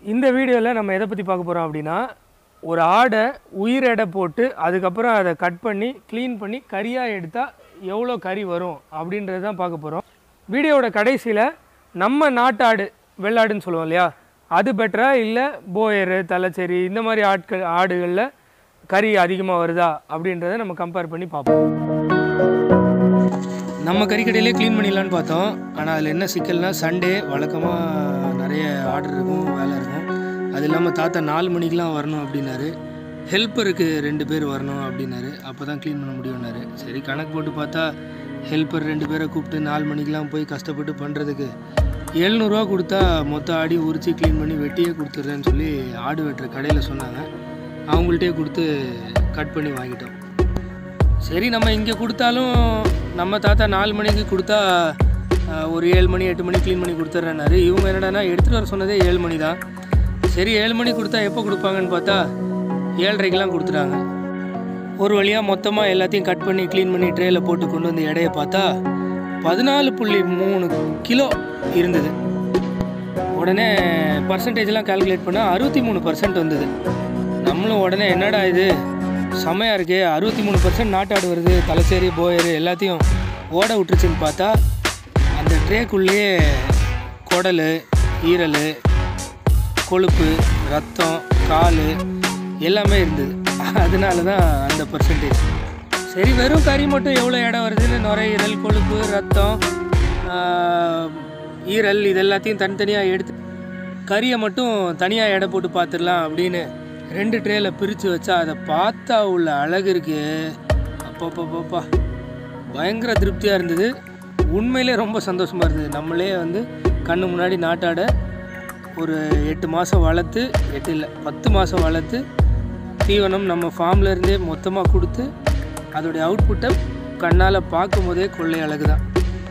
இந்த வீடியோவில் நம்ம எதை பற்றி பார்க்க போகிறோம் அப்படின்னா ஒரு ஆடை உயிர் எடை போட்டு அதுக்கப்புறம் அதை கட் பண்ணி க்ளீன் பண்ணி கறியாக எடுத்தால் எவ்வளோ கறி வரும் அப்படின்றது தான் பார்க்க போகிறோம் வீடியோவோட கடைசியில் நம்ம நாட்டாடு வெள்ளாடுன்னு சொல்லுவோம் இல்லையா அது பெட்டரா இல்லை போயரு தலைச்சேரி இந்த மாதிரி ஆட்கள் ஆடுகளில் கறி அதிகமாக வருதா அப்படின்றத நம்ம கம்பேர் பண்ணி பார்ப்போம் நம்ம கறிக்கடையிலே க்ளீன் பண்ணிடலான்னு பார்த்தோம் ஆனால் அதில் என்ன சிக்கல்னா சண்டே வழக்கமாக நிறைய ஆர்டர் இருக்கும் வேலை இருக்கும் அது இல்லாமல் தாத்தா நாலு மணிக்கெலாம் வரணும் அப்படின்னாரு ஹெல்ப்பருக்கு ரெண்டு பேர் வரணும் அப்படின்னாரு அப்போ தான் க்ளீன் பண்ண முடியும்னாரு சரி கணக்கு போட்டு பார்த்தா ஹெல்ப்பர் ரெண்டு பேரை கூப்பிட்டு நாலு மணிக்கெலாம் போய் கஷ்டப்பட்டு பண்ணுறதுக்கு எழுநூறுவா கொடுத்தா மொத்த ஆடி உரித்து க்ளீன் பண்ணி வெட்டியே கொடுத்துட்றேன்னு சொல்லி ஆடு வெட்டுற கடையில் சொன்னாங்க அவங்கள்ட்டே கொடுத்து கட் பண்ணி வாங்கிட்டோம் சரி நம்ம இங்கே கொடுத்தாலும் நம்ம தாத்தா நாலு மணிக்கு கொடுத்தா அஹ், ஒரு ஏழு மணி எட்டு மணி க்ளீன் பண்ணி கொடுத்துட்றேனாரு இவங்க என்னடான்னா எடுத்துகிட்டு வர சொன்னதே ஏழு மணி தான் சரி ஏழு மணி கொடுத்தா எப்போ கொடுப்பாங்கன்னு பார்த்தா ஏழரைக்கெலாம் கொடுத்துட்டாங்க ஒரு வழியாக மொத்தமாக எல்லாத்தையும் கட் பண்ணி க்ளீன் பண்ணி ட்ரேயில் போட்டு கொண்டு வந்து எடையை பார்த்தா பதினாலு புள்ளி மூணு கிலோ இருந்தது உடனே பர்சன்டேஜ்லாம் கால்குலேட் பண்ணால் அறுபத்தி மூணு பர்சன்ட் வந்தது நம்மளும் உடனே என்னடா இது செமையாக இருக்கே அறுபத்தி மூணு பர்சன்ட் நாட்டாடு வருது தலைச்சேரி போயரு எல்லாத்தையும் ஓட விட்டுருச்சுன்னு பார்த்தா அந்த ட்ரேக்குள்ளேயே குடல் ஈரல் கொழுப்பு ரத்தம் கால் எல்லாமே இருந்தது அதனால தான் அந்த பர்சன்டேஜ் சரி வெறும் கறி மட்டும் எவ்வளோ இடம் வருதுன்னு நுரையீரல் கொழுப்பு ரத்தம் ஆஹ், ஈரல் இது எல்லாத்தையும் தனித்தனியாக எடுத்து கறியை மட்டும் தனியாக எடை போட்டு பார்த்துடலாம் அப்படின்னு ரெண்டு ட்ரேயில் பிரித்து வச்சா அதை பார்த்தா உள்ள அழகு இருக்கு அப்பப்பப்பப்பா பயங்கர திருப்தியாக இருந்தது உண்மையிலே ரொம்ப சந்தோஷமாக இருந்தது நம்மளே வந்து கண்ணு முன்னாடி நாட்டாட ஒரு எட்டு மாதம் வளர்த்து எட்டு இல்லை பத்து மாதம் வளர்த்து தீவனம் நம்ம ஃபார்ம்ல இருந்தே மொத்தமாக கொடுத்து அதோடைய அவுட்புட்டை கண்ணால் பார்க்கும் போதே கொள்ளை அழகு தான்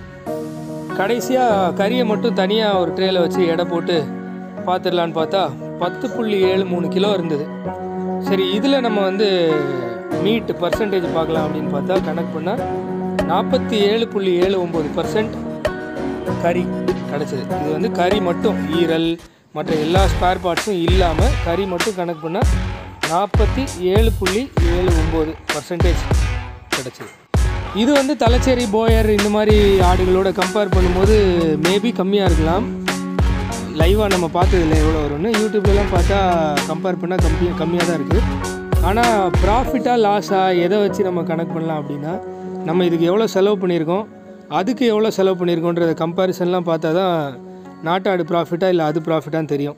கடைசியாக கறியை மட்டும் தனியாக ஒரு ட்ரேயில் வச்சு எடை போட்டு பார்த்துடலான்னு பார்த்தா பத்து புள்ளி ஏழு மூணு கிலோ இருந்தது சரி இதில் நம்ம வந்து மீட் பர்சன்டேஜ் பார்க்கலாம் அப்படின்னு பார்த்தா கணக்கு பண்ணால் நாற்பத்தி ஏழு புள்ளி ஏழு ஒம்பது பர்சன்ட் கறி கிடச்சிது இது வந்து கறி மட்டும் ஈரல் மற்ற எல்லா ஸ்பேர் பார்ட்ஸும் இல்லாமல் கறி மட்டும் கணக்கு பண்ணால் நாற்பத்தி ஏழு புள்ளி ஏழு ஒம்பது பர்சன்டேஜ் கிடச்சிது இது வந்து தலைச்சேரி போயர் இந்த மாதிரி ஆடுகளோட கம்பேர் பண்ணும்போது மேபி கம்மியாக இருக்கலாம் லைவாக நம்ம பார்த்ததில்ல எவ்வளோ வரும்னு யூடியூப்லலாம் பார்த்தா கம்பேர் பண்ணால் கம்மியாக கம்மியாக தான் இருக்குது ஆனால் ப்ராஃபிட்டாக லாஸாக எதை வச்சு நம்ம கணக்கு பண்ணலாம் அப்படின்னா நம்ம இதுக்கு எவ்வளோ செலவு பண்ணியிருக்கோம் அதுக்கு எவ்வளோ செலவு பண்ணியிருக்கோன்றத கம்பேரிசன்லாம் பார்த்தா தான் நாட்டாடு ப்ராஃபிட்டாக இல்லை அது ப்ராஃபிட்டான்னு தெரியும்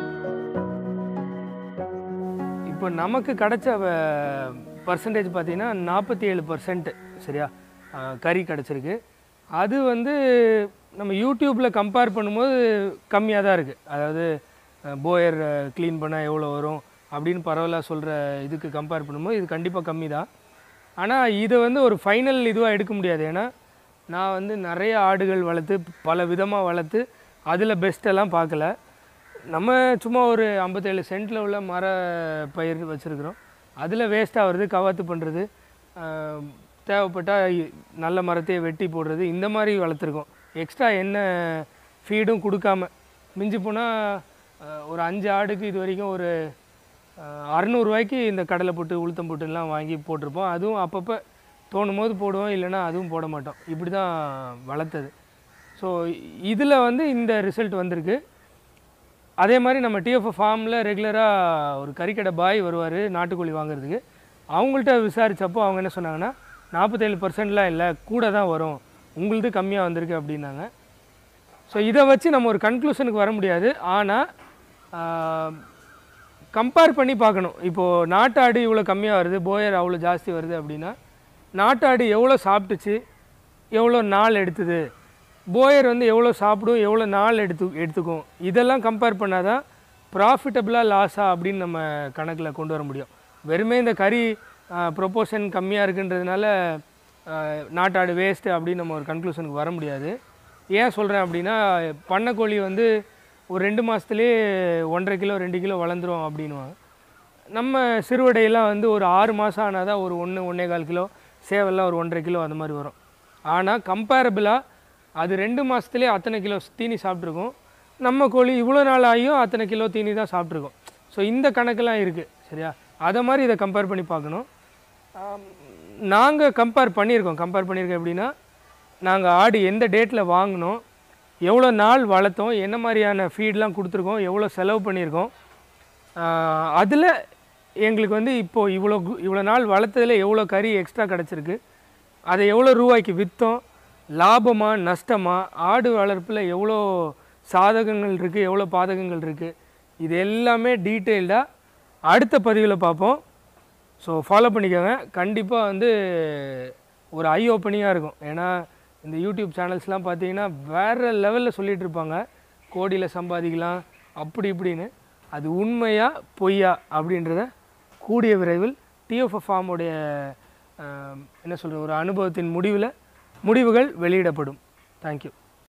இப்போ நமக்கு கிடைச்ச பர்சன்டேஜ் பார்த்தீங்கன்னா நாற்பத்தி ஏழு பர்சன்ட் சரியா அஹ், கறி கிடச்சிருக்கு அது வந்து நம்ம யூடியூப்பில் கம்பேர் பண்ணும்போது கம்மியாக தான் இருக்குது அதாவது போயர் க்ளீன் பண்ணால் எவ்வளோ வரும் அப்படின்னு பரவாயில்ல சொல்கிற இதுக்கு கம்பேர் பண்ணும்போது இது கண்டிப்பாக கம்மி தான் ஆனால் இதை வந்து ஒரு ஃபைனல் இதுவாக எடுக்க முடியாது ஏன்னா நான் வந்து நிறைய ஆடுகள் வளர்த்து பல விதமாக வளர்த்து அதில் பெஸ்ட்டெல்லாம் பார்க்கல நம்ம சும்மா ஒரு ஐம்பத்தேழு சென்ட்டில் உள்ள மர பயிர் வச்சுருக்குறோம் அதில் வேஸ்ட்டாக வருது கவாத்து பண்ணுறது தேவைப்பட்டால் நல்ல மரத்தையே வெட்டி போடுறது இந்த மாதிரி வளர்த்துருக்கோம் எக்ஸ்ட்ரா என்ன ஃபீடும் கொடுக்காம மிஞ்சி போனால் ஒரு அஞ்சு ஆடுக்கு இது வரைக்கும் ஒரு அஹ், அறநூறுவாய்க்கு இந்த கடலை போட்டு உளுத்தம் போட்டுலாம் வாங்கி போட்டிருப்போம் அதுவும் அப்பப்போ தோணும் போது போடுவோம் இல்லைன்னா அதுவும் போட மாட்டோம் இப்படி தான் வளர்த்தது ஸோ இதில் வந்து இந்த ரிசல்ட் வந்திருக்கு அதே மாதிரி நம்ம டிஎஃப் ஃபார்மில் ரெகுலராக ஒரு கறிக்கடை பாய் வருவார் நாட்டுக்கோழி வாங்குறதுக்கு அவங்கள்ட்ட விசாரித்தப்போ அவங்க என்ன சொன்னாங்கன்னா நாற்பத்தேழு பர்சன்ட்லாம் இல்லை கூட தான் வரும் உங்களுது கம்மியாக வந்திருக்கு அப்படின்னாங்க ஸோ இதை வச்சு நம்ம ஒரு கன்க்ளூஷனுக்கு வர முடியாது ஆனால் கம்பேர் பண்ணி பார்க்கணும் இப்போது நாட்டாடு இவ்வளோ கம்மியாக வருது போயர் அவ்வளோ ஜாஸ்தி வருது அப்படின்னா நாட்டாடு எவ்வளோ சாப்பிட்டுச்சு எவ்வளோ நாள் எடுத்தது போயர் வந்து எவ்வளோ சாப்பிடும் எவ்வளோ நாள் எடுத்து எடுத்துக்கும் இதெல்லாம் கம்பேர் பண்ணால் தான் ப்ராஃபிட்டபுளாக லாஸா அப்படின்னு நம்ம கணக்கில் கொண்டு வர முடியும் வெறுமே இந்த கறி ப்ரொப்போர்ஷன் கம்மியாக இருக்குன்றதுனால ஆஹ், நாட்டாடு வேஸ்ட்டு அப்படின்னு நம்ம ஒரு கன்க்ளூஷனுக்கு வர முடியாது ஏன் சொல்கிறேன் அப்படின்னா பண்ணைக்கோழி வந்து ஒரு ரெண்டு மாதத்துலேயே ஒன்றரை கிலோ ரெண்டு கிலோ வளர்ந்துரும் அப்படின்வாங்க நம்ம சிறுவடையெல்லாம் வந்து ஒரு ஆறு மாதம் ஆனால் தான் ஒரு ஒன்று ஒன்றே கால் கிலோ சேவெல்லாம் ஒரு ஒன்றரை கிலோ அந்த மாதிரி வரும் ஆனால் கம்பேரபிளாக அது ரெண்டு மாதத்துலேயே அத்தனை கிலோ தீனி சாப்பிட்ருக்கும் நம்ம கோழி இவ்வளோ நாள் ஆகியும் அத்தனை கிலோ தீனி தான் சாப்பிட்ருக்கோம் ஸோ இந்த கணக்கெல்லாம் இருக்குது சரியா அதை மாதிரி இதை கம்பேர் பண்ணி பார்க்கணும் நாங்கள் கம்பேர் பண்ணியிருக்கோம் கம்பேர் பண்ணியிருக்கோம் எப்படின்னா நாங்கள் ஆடு எந்த டேட்டில் வாங்கினோம் எவ்வளோ நாள் வளர்த்தோம் என்ன மாதிரியான ஃபீட்லாம் கொடுத்துருக்கோம் எவ்வளோ செலவு பண்ணியிருக்கோம் அதில் எங்களுக்கு வந்து இப்போது இவ்வளோ கு- இவ்வளோ நாள் வளர்த்ததில் எவ்வளோ கறி எக்ஸ்ட்ரா கிடச்சிருக்கு அதை எவ்வளோ ரூபாய்க்கு விற்றோம் லாபமா நஷ்டமா ஆடு வளர்ப்பில் எவ்வளோ சாதகங்கள் இருக்குது எவ்வளோ பாதகங்கள் இருக்குது இது எல்லாமே டீட்டெயில்டாக அடுத்த பதிவில் பார்ப்போம் ஸோ ஃபாலோ பண்ணிக்கோங்க கண்டிப்பாக வந்து ஒரு ஐ ஓப்பனிங்காக இருக்கும் ஏன்னா இந்த யூடியூப் சேனல்ஸ்லாம் பார்த்தீங்கன்னா வேறு லெவலில் சொல்லிட்டு இருப்பாங்க கோடியில் சம்பாதிக்கலாம் அப்படி இப்படின்னு அது உண்மையா பொய்யா அப்படின்றத கூடிய விரைவில் டிஎஃப்எஃப் ஃபார்முடைய என்ன சொல்கிற ஒரு அனுபவத்தின் முடிவில் முடிவுகள் வெளியிடப்படும் தேங்க்யூ